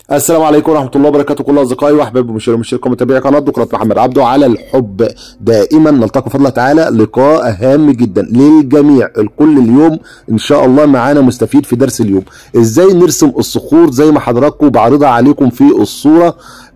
السلام عليكم ورحمه الله وبركاته كل اصدقائي واحبابي ومشاهدي ومشتركين ومتابعي قناه دكتور محمد عبده على الحب دائما نلتقي بفضل الله تعالى لقاء هام جدا للجميع الكل اليوم ان شاء الله معانا مستفيد في درس اليوم ازاي نرسم الصخور زي ما حضراتكم بعرضها عليكم في الصوره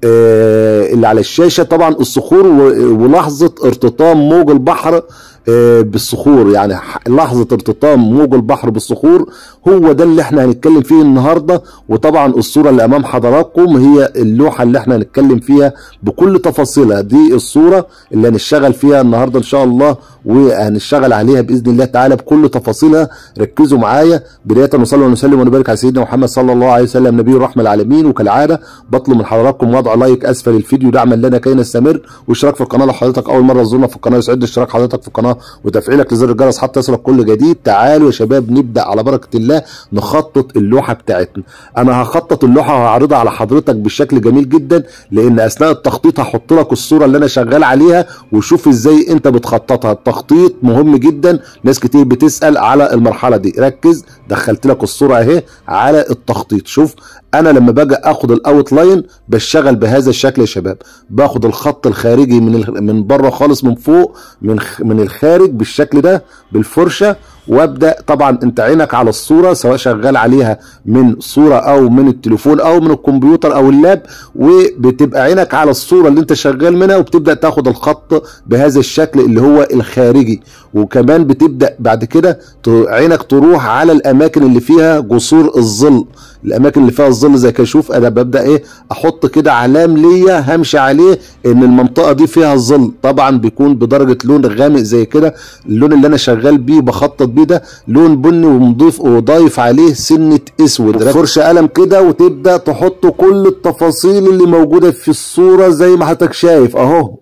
آه، اللي على الشاشه طبعا الصخور و- ولحظه ارتطام موج البحر آه، بالصخور يعني ح- لحظه ارتطام موج البحر بالصخور هو ده اللي احنا هنتكلم فيه النهارده وطبعا الصوره اللي امام حضراتكم هي اللوحه اللي احنا هنتكلم فيها بكل تفاصيلها دي الصوره اللي هنشتغل فيها النهارده ان شاء الله وهنشتغل عليها باذن الله تعالى بكل تفاصيلها ركزوا معايا بدايه نصلي ونسلم ونبارك على سيدنا محمد صلى الله عليه وسلم نبي الرحمه العالمين وكالعاده بطلب من حضراتكم وضع لايك اسفل الفيديو دعما لنا كي نستمر واشتراك في القناه لو حضرتك اول مره تزورنا في القناه يسعدني اشتراك حضرتك في القناه وتفعيلك لزر الجرس حتى يصلك كل جديد تعالوا يا شباب نبدا على بركه الله نخطط اللوحه بتاعتنا انا هخطط اللوحه وهعرضها على حضرتك بشكل جميل جدا لان اثناء التخطيط هحط لك الصوره اللي انا شغال عليها وشوف ازاي انت بتخططها التخطيط مهم جدا ناس كتير بتسال على المرحله دي ركز دخلت لك الصوره اهي على التخطيط شوف انا لما باجي اخد الاوت لاين بشتغل بهذا الشكل يا شباب باخد الخط الخارجي من ال- من بره خالص من فوق من خ- من الخارج بالشكل ده بالفرشه وابدا طبعا انت عينك على الصوره سواء شغال عليها من صوره او من التليفون او من الكمبيوتر او اللاب وبتبقى عينك على الصوره اللي انت شغال منها وبتبدا تاخد الخط بهذا الشكل اللي هو الخارجي وكمان بتبدا بعد كده ت- عينك تروح على الاماكن اللي فيها جسور الظل الاماكن اللي فيها الظل زي كده شوف انا ببدا ايه احط كده علام ليا همشي عليه ان المنطقه دي فيها ظل طبعا بيكون بدرجه لون غامق زي كده اللون اللي انا شغال بيه بخطط بيه ده لون بني ومضيف وضايف عليه سنه اسود فرشه قلم كده وتبدا تحط كل التفاصيل اللي موجوده في الصوره زي ما حضرتك شايف اهو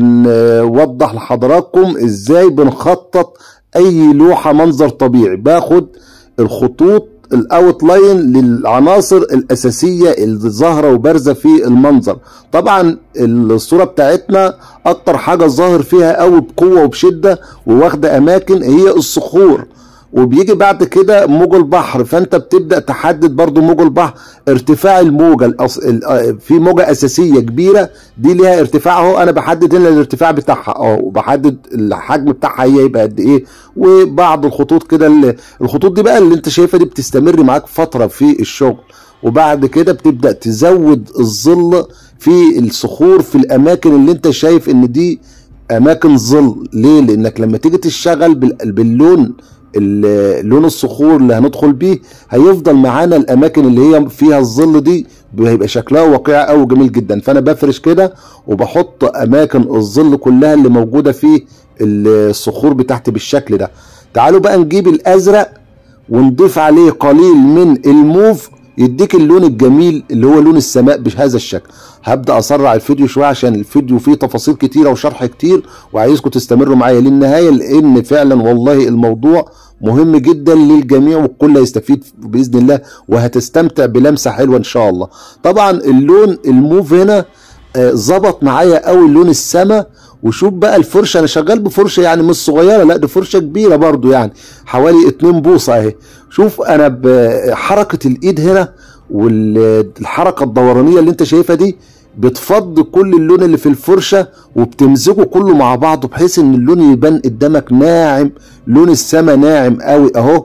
بنوضح لحضراتكم ازاي بنخطط اي لوحه منظر طبيعي باخد الخطوط الاوت لاين للعناصر الاساسيه اللي ظاهره وبارزه في المنظر طبعا الصوره بتاعتنا اكتر حاجه ظاهر فيها قوي بقوه وبشده وواخده اماكن هي الصخور وبيجي بعد كده موج البحر فانت بتبدا تحدد برضو موج البحر ارتفاع الموجه الأص... ال- آه، في موجه اساسيه كبيره دي ليها ارتفاع اهو انا بحدد هنا الارتفاع بتاعها اه وبحدد الحجم بتاعها هي يبقى قد ايه وبعض الخطوط كده اللي- الخطوط دي بقى اللي انت شايفها دي بتستمر معاك فتره في الشغل وبعد كده بتبدا تزود الظل في الصخور في الاماكن اللي انت شايف ان دي اماكن ظل ليه لانك لما تيجي تشتغل بال- باللون ال- لون الصخور اللي هندخل بيه هيفضل معانا الاماكن اللي هي فيها الظل دي هيبقى شكلها واقعي قوي جميل جدا فانا بفرش كده وبحط اماكن الظل كلها اللي موجوده في الصخور بتاعتي بالشكل ده تعالوا بقى نجيب الازرق ونضيف عليه قليل من الموف يديك اللون الجميل اللي هو لون السماء بهذا الشكل هبدا اسرع الفيديو شويه عشان الفيديو فيه تفاصيل كتيره وشرح كتير وعايزكم تستمروا معايا للنهايه لان فعلا والله الموضوع مهم جدا للجميع والكل هيستفيد باذن الله وهتستمتع بلمسه حلوه ان شاء الله طبعا اللون الموف هنا آه، ظبط معايا قوي لون السما وشوف بقى الفرشه انا شغال بفرشه يعني مش صغيره لا دي فرشه كبيره برضو يعني حوالي 2 بوصه اهي شوف انا بحركه الايد هنا والحركه الدورانيه اللي انت شايفها دي بتفض كل اللون اللي في الفرشه وبتمزجه كله مع بعضه بحيث ان اللون يبان قدامك ناعم لون السما ناعم قوي اهو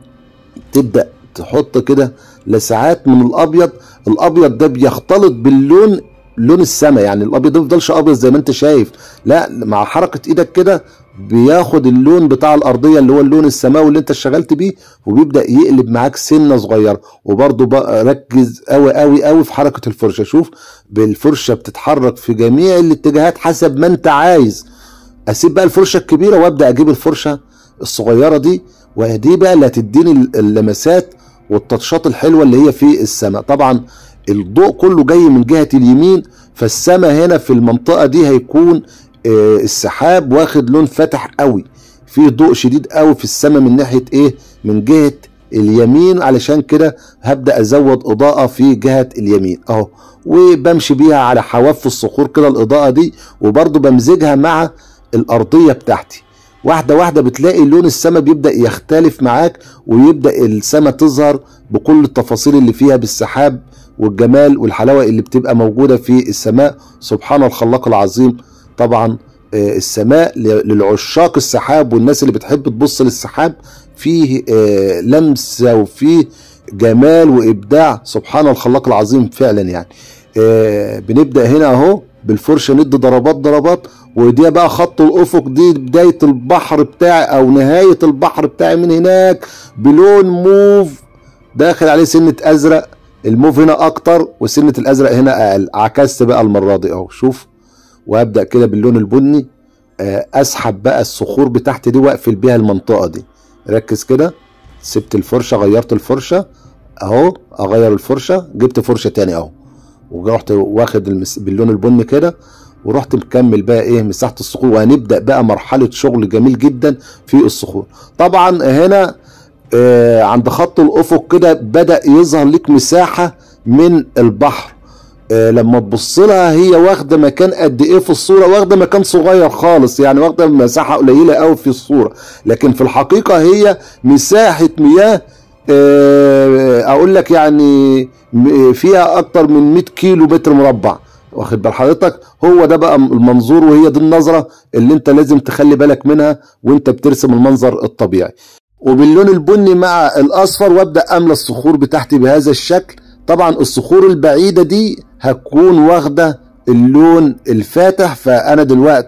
تبدا تحط كده لسعات من الابيض الابيض ده بيختلط باللون لون السما يعني الابيض ما يفضلش ابيض زي ما انت شايف لا مع حركه ايدك كده بياخد اللون بتاع الارضيه اللي هو اللون السماوي اللي انت اشتغلت بيه وبيبدا يقلب معاك سنه صغيره وبرضه بقى ركز قوي قوي قوي في حركه الفرشه شوف بالفرشه بتتحرك في جميع الاتجاهات حسب ما انت عايز اسيب بقى الفرشه الكبيره وابدا اجيب الفرشه الصغيره دي ودي بقى اللي هتديني اللمسات والتاتشات الحلوه اللي هي في السماء طبعا الضوء كله جاي من جهه اليمين فالسماء هنا في المنطقه دي هيكون آه، السحاب واخد لون فاتح قوي في ضوء شديد قوي في السماء من ناحيه ايه من جهه اليمين علشان كده هبدا ازود اضاءه في جهه اليمين اهو وبمشي بيها على حواف الصخور كده الاضاءه دي وبرضو بمزجها مع الارضيه بتاعتي واحدة واحدة بتلاقي لون السماء بيبدأ يختلف معاك ويبدأ السماء تظهر بكل التفاصيل اللي فيها بالسحاب والجمال والحلاوه اللي بتبقى موجوده في السماء سبحان الخلاق العظيم طبعا آه، السماء ل- للعشاق السحاب والناس اللي بتحب تبص للسحاب فيه آه، لمسه وفيه جمال وابداع سبحان الخلاق العظيم فعلا يعني آه، بنبدا هنا اهو بالفرشه ندي ضربات ضربات ودي بقى خط الافق دي بدايه البحر بتاعي او نهايه البحر بتاعي من هناك بلون موف داخل عليه سنه ازرق الموف هنا اكتر وسنه الازرق هنا اقل عكست بقى المره دي اهو شوف وابدا كده باللون البني آه، اسحب بقى الصخور بتاعتي دي واقفل بيها المنطقه دي ركز كده سبت الفرشه غيرت الفرشه اهو اغير الفرشه جبت فرشه تاني اهو ورحت واخد المس... باللون البني كده ورحت مكمل بقى ايه مساحه الصخور وهنبدا بقى مرحله شغل جميل جدا في الصخور طبعا هنا آه عند خط الافق كده بدا يظهر لك مساحه من البحر آه لما تبص لها هي واخده مكان قد ايه في الصوره واخده مكان صغير خالص يعني واخده مساحه قليله قوي في الصوره لكن في الحقيقه هي مساحه مياه آه، اقول لك يعني م- فيها اكتر من 100 كيلو متر مربع واخد بال حضرتك هو ده بقى المنظور وهي دي النظره اللي انت لازم تخلي بالك منها وانت بترسم المنظر الطبيعي وباللون البني مع الاصفر وابدا املى الصخور بتاعتي بهذا الشكل طبعا الصخور البعيده دي هتكون واخده اللون الفاتح فانا دلوقتي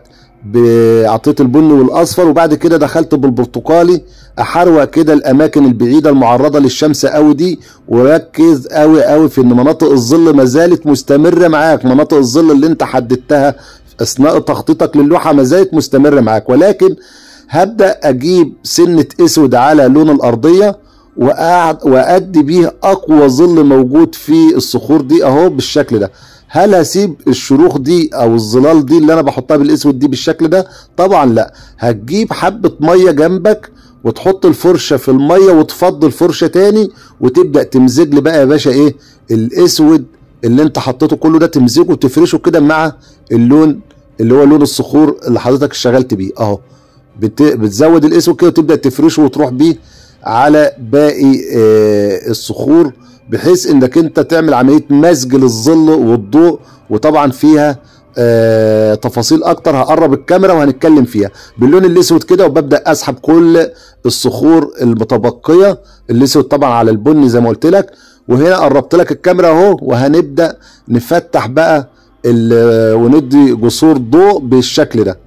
عطيت البني والاصفر وبعد كده دخلت بالبرتقالي احروق كده الاماكن البعيده المعرضه للشمس قوي دي وركز قوي قوي في ان مناطق الظل ما زالت مستمره معاك مناطق الظل اللي انت حددتها اثناء تخطيطك للوحه ما زالت مستمره معاك ولكن هبدا اجيب سنه اسود على لون الارضيه وقعد وادي بيه اقوى ظل موجود في الصخور دي اهو بالشكل ده هل هسيب الشروخ دي او الظلال دي اللي انا بحطها بالاسود دي بالشكل ده طبعا لا هتجيب حبه ميه جنبك وتحط الفرشه في الميه وتفضي الفرشه تاني وتبدا تمزج لي بقى يا باشا ايه الاسود اللي انت حطيته كله ده تمزجه وتفرشه كده مع اللون اللي هو لون الصخور اللي حضرتك اشتغلت بيه اهو بت... بتزود الاسود كده وتبدا تفرشه وتروح بيه على باقي آه الصخور بحيث انك انت تعمل عمليه مزج للظل والضوء وطبعا فيها آه تفاصيل اكتر هقرب الكاميرا وهنتكلم فيها باللون الاسود كده وببدا اسحب كل الصخور المتبقيه الاسود طبعا على البني زي ما قلت لك وهنا قربت لك الكاميرا اهو وهنبدا نفتح بقى وندي جسور ضوء بالشكل ده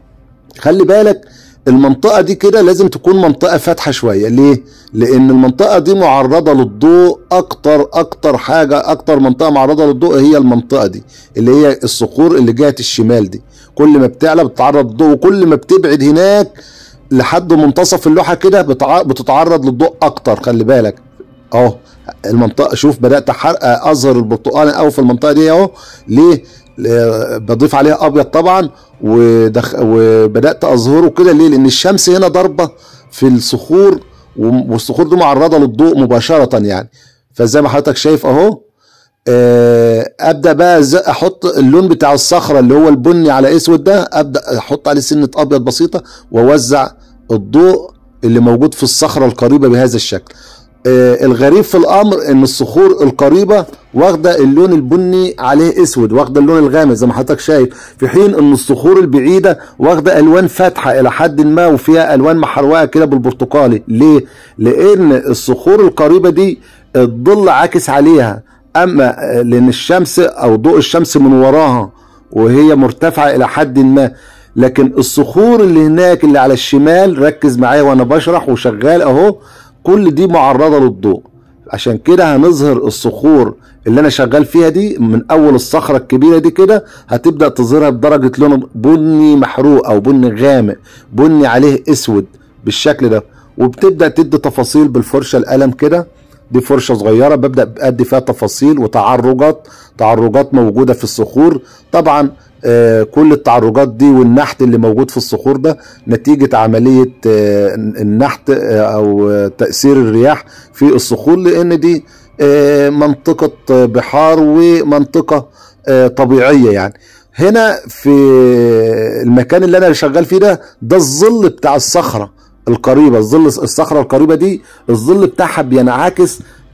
خلي بالك المنطقة دي كده لازم تكون منطقة فاتحة شوية ليه؟ لأن المنطقة دي معرضة للضوء أكتر أكتر حاجة أكتر منطقة معرضة للضوء هي المنطقة دي اللي هي الصخور اللي جهة الشمال دي كل ما بتعلى بتتعرض للضوء وكل ما بتبعد هناك لحد منتصف اللوحة كده بتتعرض للضوء أكتر خلي بالك أهو المنطقة شوف بدأت أظهر البرتقالي أوي في المنطقة دي أهو ليه؟ بضيف عليها ابيض طبعا ودخ... وبدات اظهره كده ليه لان الشمس هنا ضاربه في الصخور والصخور دي معرضه للضوء مباشره يعني فزي ما حضرتك شايف اهو ابدا بقى احط اللون بتاع الصخره اللي هو البني على اسود ده ابدا احط عليه سنه ابيض بسيطه واوزع الضوء اللي موجود في الصخره القريبه بهذا الشكل آه الغريب في الامر ان الصخور القريبه واخده اللون البني عليه اسود واخده اللون الغامق زي ما حضرتك شايف في حين ان الصخور البعيده واخده الوان فاتحه الى حد ما وفيها الوان محروقه كده بالبرتقالي ليه لان الصخور القريبه دي الظل عاكس عليها اما لان الشمس او ضوء الشمس من وراها وهي مرتفعه الى حد ما لكن الصخور اللي هناك اللي على الشمال ركز معايا وانا بشرح وشغال اهو كل دي معرضه للضوء عشان كده هنظهر الصخور اللي انا شغال فيها دي من اول الصخره الكبيره دي كده هتبدا تظهرها بدرجه لون بني محروق او بني غامق بني عليه اسود بالشكل ده وبتبدا تدي تفاصيل بالفرشه القلم كده دي فرشه صغيره ببدا ادي فيها تفاصيل وتعرجات تعرجات موجوده في الصخور طبعا آه كل التعرجات دي والنحت اللي موجود في الصخور ده نتيجة عملية آه النحت آه أو تأثير الرياح في الصخور لأن دي منطقة بحار ومنطقة طبيعية يعني هنا في المكان اللي أنا شغال فيه ده ده الظل بتاع الصخرة القريبة الظل الصخرة القريبة دي الظل بتاعها بينعكس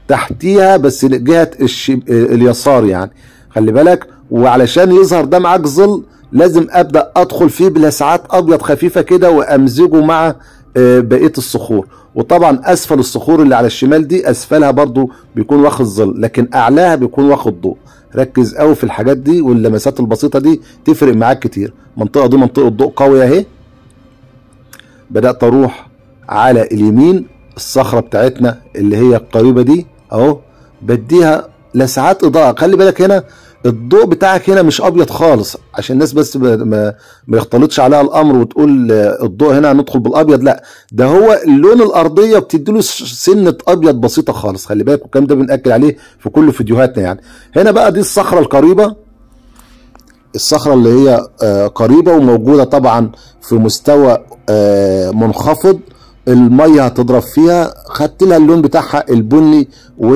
تحتيها بس جهه الش... اليسار يعني خلي بالك وعلشان يظهر ده معاك ظل لازم ابدا ادخل فيه بلسعات ابيض خفيفه كده وامزجه مع آه، بقيه الصخور وطبعا اسفل الصخور اللي على الشمال دي اسفلها برضو بيكون واخد ظل لكن اعلاها بيكون واخد ضوء ركز قوي في الحاجات دي واللمسات البسيطه دي تفرق معاك كتير المنطقه دي منطقه ضوء قوي اهي بدات اروح على اليمين الصخره بتاعتنا اللي هي القريبه دي اهو بديها لسعات اضاءه خلي بالك هنا الضوء بتاعك هنا مش ابيض خالص عشان الناس بس ما, ما يختلطش عليها الامر وتقول الضوء هنا هندخل بالابيض لا ده هو اللون الارضيه بتدي له سنه ابيض بسيطه خالص خلي بالك والكلام ده بناكد عليه في كل فيديوهاتنا يعني هنا بقى دي الصخره القريبه الصخره اللي هي قريبه وموجوده طبعا في مستوى منخفض الميه هتضرب فيها خدت لها اللون بتاعها البني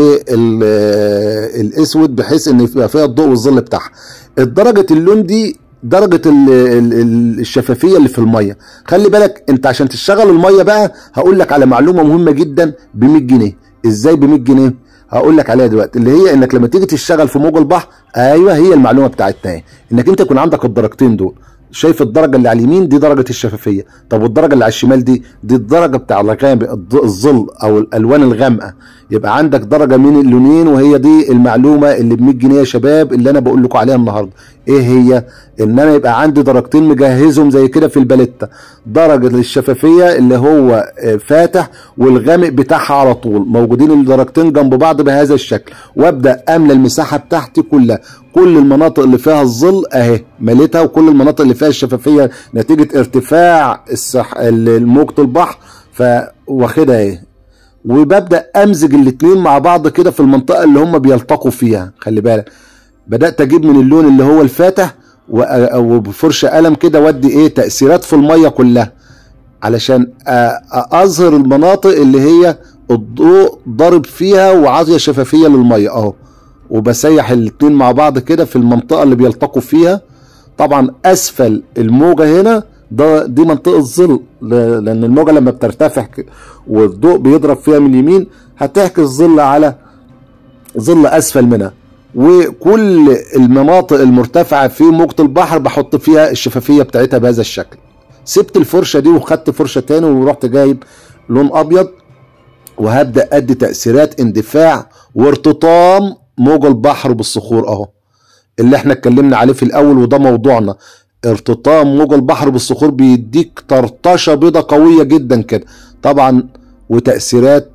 والاسود بحيث ان يبقى فيها الضوء والظل بتاعها درجه اللون دي درجة ال ال الشفافية اللي في المية خلي بالك انت عشان تشتغل المية بقى هقول لك على معلومة مهمة جدا ب 100 جنيه ازاي ب 100 جنيه هقول لك عليها دلوقتي اللي هي انك لما تيجي تشتغل في موج البحر ايوه هي المعلومة بتاعتنا اهي انك انت يكون عندك الدرجتين دول شايف الدرجه اللي على اليمين دي درجه الشفافيه طب والدرجه اللي على الشمال دي دي الدرجه بتاع الغامق الظل او الالوان الغامقه يبقى عندك درجه من اللونين وهي دي المعلومه اللي ب 100 جنيه يا شباب اللي انا بقول لكم عليها النهارده ايه هي ان انا يبقى عندي درجتين مجهزهم زي كده في الباليتا درجه للشفافيه اللي هو فاتح والغامق بتاعها على طول موجودين الدرجتين جنب بعض بهذا الشكل وابدا املى المساحه بتاعتي كلها كل المناطق اللي فيها الظل اهي مليتها وكل المناطق اللي فيها الشفافيه نتيجه ارتفاع السح... موجه البحر فواخدها اهي وببدا امزج الاثنين مع بعض كده في المنطقه اللي هم بيلتقوا فيها خلي بالك بدات اجيب من اللون اللي هو الفاتح وبفرشه قلم كده وادي ايه تاثيرات في الميه كلها علشان اظهر المناطق اللي هي الضوء ضارب فيها وعاطيه شفافيه للميه اهو وبسيح الاتنين مع بعض كده في المنطقه اللي بيلتقوا فيها طبعا اسفل الموجه هنا ده دي منطقه الظل لان الموجه لما بترتفع والضوء بيضرب فيها من اليمين هتحكي الظل على ظل اسفل منها وكل المناطق المرتفعه في موجه البحر بحط فيها الشفافيه بتاعتها بهذا الشكل سبت الفرشه دي وخدت فرشه تاني ورحت جايب لون ابيض وهبدا ادي تاثيرات اندفاع وارتطام موج البحر بالصخور اهو اللي احنا اتكلمنا عليه في الاول وده موضوعنا ارتطام موج البحر بالصخور بيديك طرطشه بيضه قويه جدا كده طبعا وتاثيرات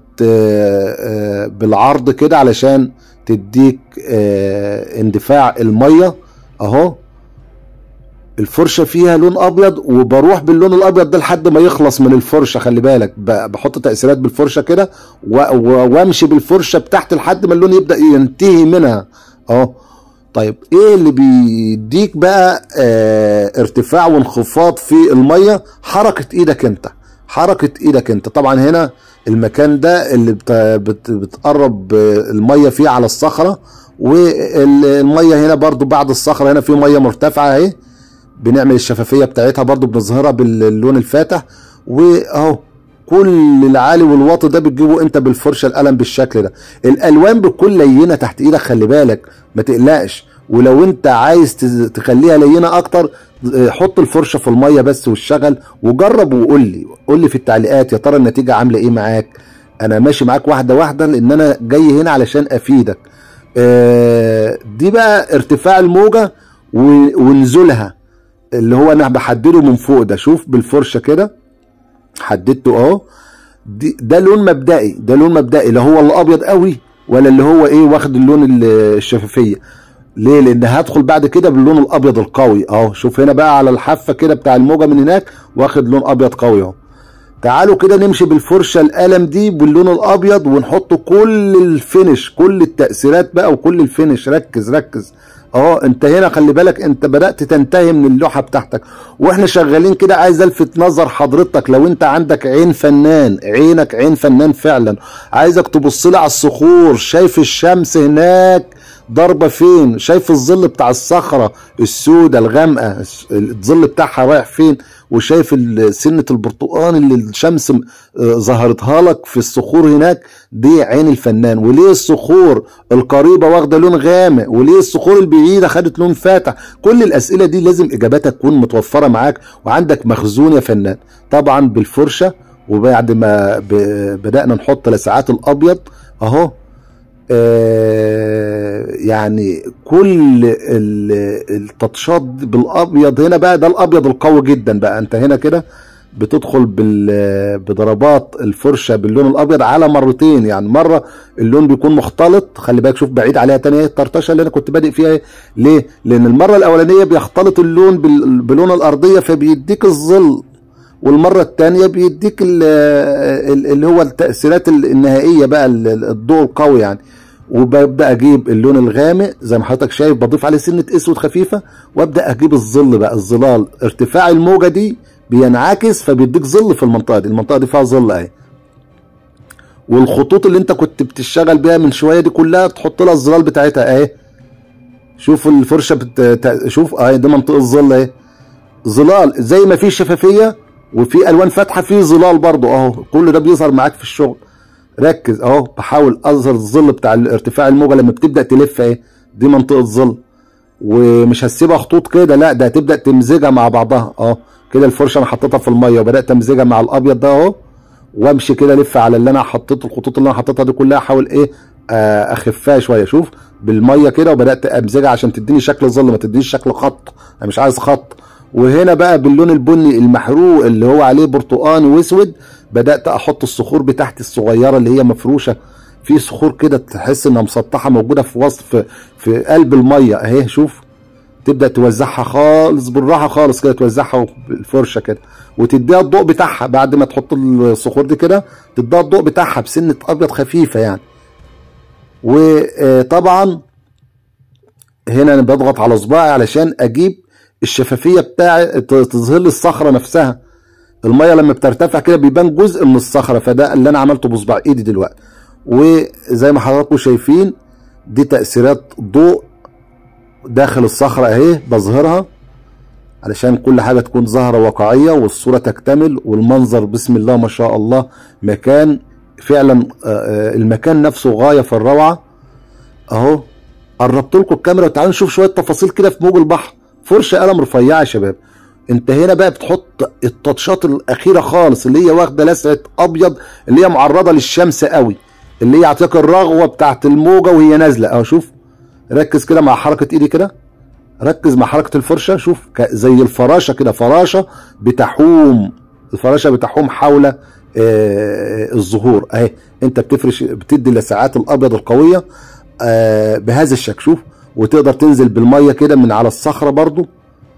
بالعرض كده علشان تديك اندفاع الميه اهو الفرشه فيها لون ابيض وبروح باللون الابيض ده لحد ما يخلص من الفرشه خلي بالك بحط تاثيرات بالفرشه كده وامشي بالفرشه بتاعت لحد ما اللون يبدا ينتهي منها اهو طيب ايه اللي بيديك بقى اه ارتفاع وانخفاض في الميه حركه ايدك انت حركه ايدك انت طبعا هنا المكان ده اللي بت بت بتقرب الميه فيه على الصخره والميه هنا برضو بعد الصخره هنا في ميه مرتفعه اهي بنعمل الشفافيه بتاعتها برضو بنظهرها باللون الفاتح واهو كل العالي والواطي ده بتجيبه انت بالفرشه القلم بالشكل ده الالوان بتكون لينه تحت ايدك خلي بالك ما تقلقش ولو انت عايز تخليها لينه اكتر حط الفرشه في الميه بس واشتغل وجرب وقول لي قول لي في التعليقات يا ترى النتيجه عامله ايه معاك انا ماشي معاك واحده واحده لان انا جاي هنا علشان افيدك آه دي بقى ارتفاع الموجه ونزولها اللي هو انا بحدده من فوق ده شوف بالفرشه كده حددته اهو ده لون مبدئي ده لون مبدئي لا هو الابيض قوي ولا اللي هو ايه واخد اللون الشفافيه ليه لان هدخل بعد كده باللون الابيض القوي اهو شوف هنا بقى على الحافه كده بتاع الموجه من هناك واخد لون ابيض قوي اهو تعالوا كده نمشي بالفرشه القلم دي باللون الابيض ونحط كل الفينش كل التاثيرات بقى وكل الفينش ركز ركز اه انت هنا خلي بالك انت بدات تنتهي من اللوحه بتاعتك واحنا شغالين كده عايز الفت نظر حضرتك لو انت عندك عين فنان عينك عين فنان فعلا عايزك تبص لي على الصخور شايف الشمس هناك ضربه فين شايف الظل بتاع الصخره السوداء الغامقه الظل بتاعها رايح فين وشايف ال- سنه البرتقال اللي الشمس م- آه، ظهرتها لك في الصخور هناك دي عين الفنان وليه الصخور القريبه واخده لون غامق وليه الصخور البعيده خدت لون فاتح كل الاسئله دي لازم اجاباتها تكون متوفره معاك وعندك مخزون يا فنان طبعا بالفرشه وبعد ما ب- بدانا نحط لسعات الابيض اهو آه، يعني كل ال- التاتشات بالابيض هنا بقى ده الابيض القوي جدا بقى انت هنا كده بتدخل بال- بضربات الفرشه باللون الابيض على مرتين يعني مره اللون بيكون مختلط خلي بالك شوف بعيد عليها تاني اهي الطرطشه اللي انا كنت بادئ فيها اهي. ليه؟ لان المره الاولانيه بيختلط اللون بال- بلون الارضيه فبيديك الظل والمره الثانيه بيديك ال- ال- اللي هو التاثيرات النهائيه بقى ال- ال- الضوء القوي يعني وببدا اجيب اللون الغامق زي ما حضرتك شايف بضيف عليه سنه اسود خفيفه وابدا اجيب الظل بقى الظلال ارتفاع الموجه دي بينعكس فبيديك ظل في المنطقه دي المنطقه دي فيها ظل اهي والخطوط اللي انت كنت بتشتغل بيها من شويه دي كلها تحط لها الظلال بتاعتها اهي شوف الفرشه بت... تا- شوف اهي دي منطقه الظل اهي ظلال زي ما في شفافيه وفي الوان فاتحه في ظلال برضو اهو كل ده بيظهر معاك في الشغل ركز اهو بحاول اظهر الظل بتاع ارتفاع الموجه لما بتبدا تلف اهي دي منطقه ظل ومش هسيبها خطوط كده لا ده هتبدا تمزجها مع بعضها اه كده الفرشه انا حطيتها في الميه وبدات امزجها مع الابيض ده اهو وامشي كده الف على اللي انا حطيت الخطوط اللي انا حطيتها دي كلها احاول ايه آه، اخفها شويه شوف بالميه كده وبدات امزجها عشان تديني شكل ظل ما تدينيش شكل خط انا مش عايز خط وهنا بقى باللون البني المحروق اللي هو عليه برتقاني واسود بدات احط الصخور بتاعتي الصغيره اللي هي مفروشه في صخور كده تحس انها مسطحه موجوده في وسط في, في قلب الميه اهي شوف تبدا توزعها خالص بالراحه خالص كده توزعها بالفرشه كده وتديها الضوء بتاعها بعد ما تحط الصخور دي كده تديها الضوء بتاعها بسنه ابيض خفيفه يعني وطبعا هنا انا بضغط على صباعي علشان اجيب الشفافيه بتاع تظهر لي الصخره نفسها الميه لما بترتفع كده بيبان جزء من الصخره فده اللي انا عملته بصباع ايدي دلوقتي وزي ما حضراتكم شايفين دي تاثيرات ضوء داخل الصخره اهي بظهرها علشان كل حاجه تكون ظاهره واقعيه والصوره تكتمل والمنظر بسم الله ما شاء الله مكان فعلا آه، آه، المكان نفسه غايه في الروعه اهو قربت لكم الكاميرا وتعالوا نشوف شويه تفاصيل كده في موج البحر فرشه قلم رفيعه يا شباب انت هنا بقى بتحط التاتشات الاخيره خالص اللي هي واخده لسعه ابيض اللي هي معرضه للشمس قوي اللي هي يعطيك الرغوه بتاعت الموجه وهي نازله اهو شوف ركز كده مع حركه ايدي كده ركز مع حركه الفرشه شوف ك- زي الفراشه كده فراشه بتحوم الفراشه بتحوم حول آه، الظهور اهي انت بتفرش بتدي لساعات الابيض القويه آه، بهذا الشكل شوف وتقدر تنزل بالميه كده من على الصخره برضو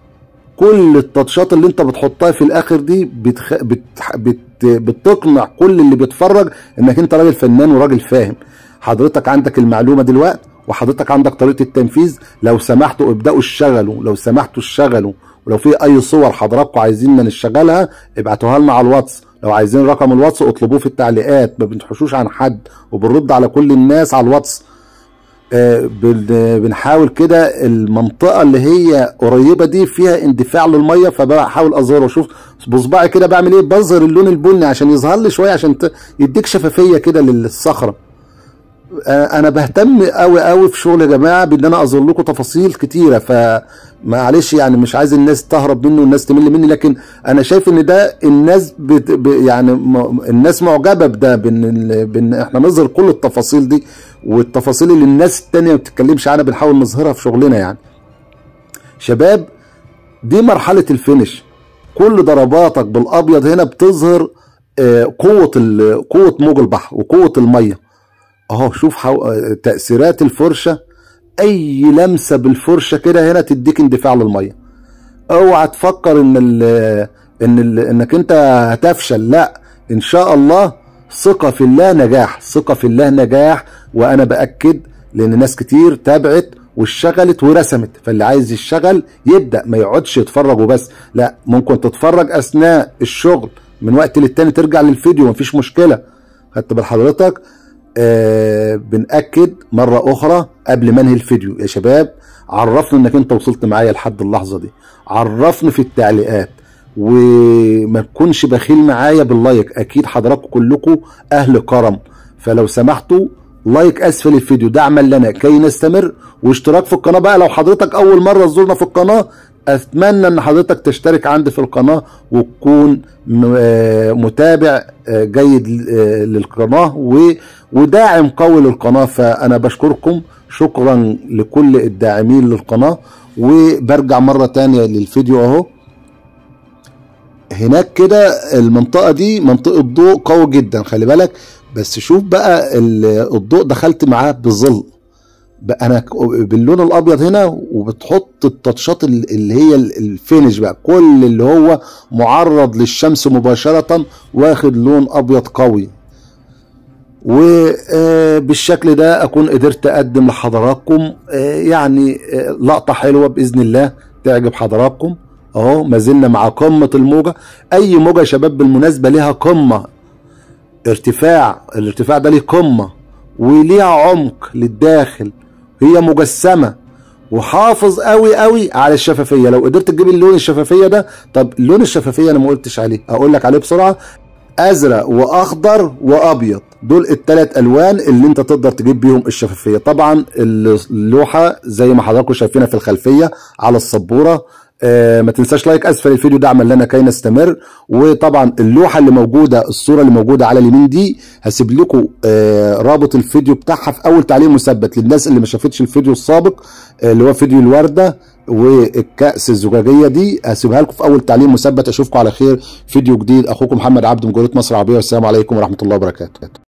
كل التاتشات اللي انت بتحطها في الاخر دي بتخ... بت... بت... بتقنع كل اللي بيتفرج انك انت راجل فنان وراجل فاهم حضرتك عندك المعلومه دلوقتي وحضرتك عندك طريقه التنفيذ لو سمحتوا ابداوا اشتغلوا لو سمحتوا اشتغلوا ولو في اي صور حضراتكم عايزين نشتغلها ابعتوها لنا على الواتس لو عايزين رقم الواتس اطلبوه في التعليقات ما بنحوشوش عن حد وبنرد على كل الناس على الواتس آه، بن- بنحاول كده المنطقه اللي هي قريبه دي فيها اندفاع للميه فبحاول اظهره شوف بصباعي كده بعمل ايه بظهر اللون البني عشان يظهر لي شويه عشان ت- يديك شفافيه كده للصخره آه، انا بهتم قوي قوي في شغل يا جماعه بان انا اظهر لكم تفاصيل كتيره فمعلش يعني مش عايز الناس تهرب منه والناس تمل مني لكن انا شايف ان ده الناس بت ب- يعني م- الناس معجبه بده بان ال- بان احنا نظهر كل التفاصيل دي والتفاصيل اللي الناس التانية ما بتتكلمش عنها بنحاول نظهرها في شغلنا يعني شباب دي مرحله الفينش كل ضرباتك بالابيض هنا بتظهر آه، قوه ال- قوه موج البحر وقوه الميه اهو شوف حو... آه، تاثيرات الفرشه اي لمسه بالفرشه كده هنا تديك اندفاع للميه اوعى تفكر ان ال... ان ال... انك انت هتفشل لا ان شاء الله ثقه في الله نجاح ثقه في الله نجاح وانا باكد لان ناس كتير تابعت واشتغلت ورسمت فاللي عايز يشتغل يبدا ما يقعدش يتفرج وبس لا ممكن تتفرج اثناء الشغل من وقت للتاني ترجع للفيديو مفيش مشكله خدت بال حضرتك آه بنأكد مرة أخرى قبل ما انهي الفيديو يا شباب عرفني انك انت وصلت معايا لحد اللحظة دي عرفني في التعليقات وما تكونش بخيل معايا باللايك اكيد حضراتكم كلكم اهل كرم فلو سمحتوا لايك اسفل الفيديو دعما لنا كي نستمر واشتراك في القناه بقى لو حضرتك اول مره تزورنا في القناه اتمنى ان حضرتك تشترك عندي في القناه وتكون متابع جيد للقناه وداعم قوي للقناه فانا بشكركم شكرا لكل الداعمين للقناه وبرجع مره تانية للفيديو اهو هناك كده المنطقه دي منطقه ضوء قوي جدا خلي بالك بس شوف بقى الضوء دخلت معاه بظل بقى انا باللون الابيض هنا وبتحط التاتشات اللي هي الفينش بقى كل اللي هو معرض للشمس مباشره واخد لون ابيض قوي وبالشكل ده اكون قدرت اقدم لحضراتكم يعني لقطه حلوه باذن الله تعجب حضراتكم اهو ما زلنا مع قمه الموجه اي موجه يا شباب بالمناسبه ليها قمه ارتفاع الارتفاع ده ليه قمه وليها عمق للداخل هي مجسمه وحافظ قوي قوي على الشفافيه لو قدرت تجيب اللون الشفافيه ده طب لون الشفافيه انا ما قلتش عليه اقول لك عليه بسرعه ازرق واخضر وابيض دول الثلاث الوان اللي انت تقدر تجيب بيهم الشفافيه طبعا اللوحه زي ما حضراتكم شايفينها في الخلفيه على السبوره آه ما تنساش لايك اسفل الفيديو دعما لنا كي نستمر وطبعا اللوحه اللي موجوده الصوره اللي موجوده على اليمين دي هسيب لكم آه رابط الفيديو بتاعها في اول تعليق مثبت للناس اللي ما شافتش الفيديو السابق آه اللي هو فيديو الورده والكأس الزجاجية دي هسيبها لكم في أول تعليق مثبت أشوفكم على خير فيديو جديد أخوكم محمد عبد من جمهورية مصر العربية والسلام عليكم ورحمة الله وبركاته